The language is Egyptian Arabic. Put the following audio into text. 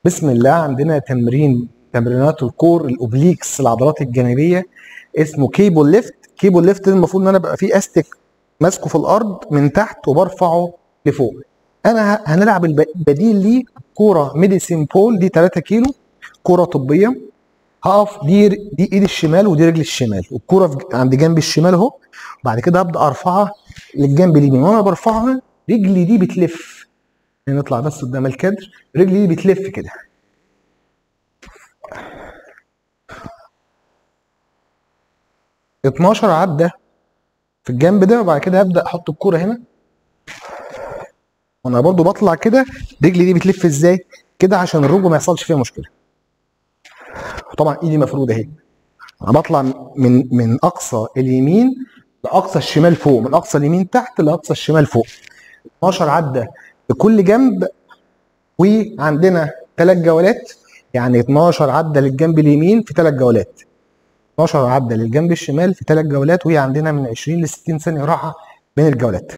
بسم الله عندنا تمرين تمرينات الكور الاوبليكس العضلات الجانبيه اسمه كيبل ليفت كيبل ليفت المفروض ان انا بقى فيه استك ماسكه في الارض من تحت وبرفعه لفوق انا ه- هنلعب البديل ليه كوره ميديسين بول دي 3 كيلو كوره طبيه هقف دي دي ايد الشمال ودي رجل الشمال والكوره في- عند جنب الشمال اهو وبعد كده هبدا ارفعها للجنب اليمين وانا برفعها رجلي دي بتلف نطلع بس قدام الكادر رجلي دي بتلف كده اتناشر عدة في الجنب ده وبعد كده هبدأ احط الكورة هنا وانا برضو بطلع كده رجلي دي بتلف ازاي كده عشان الركبة ما يحصلش فيها مشكلة وطبعا ايدي مفرودة اهي انا بطلع من من اقصى اليمين لاقصى الشمال فوق من اقصى اليمين تحت لاقصى الشمال فوق 12 عدة لكل جنب وعندنا ثلاث جولات يعني 12 عدة للجنب اليمين في ثلاث جولات 12 عدة للجنب الشمال في ثلاث جولات وهي عندنا من 20 ل 60 ثانية راحة بين الجولات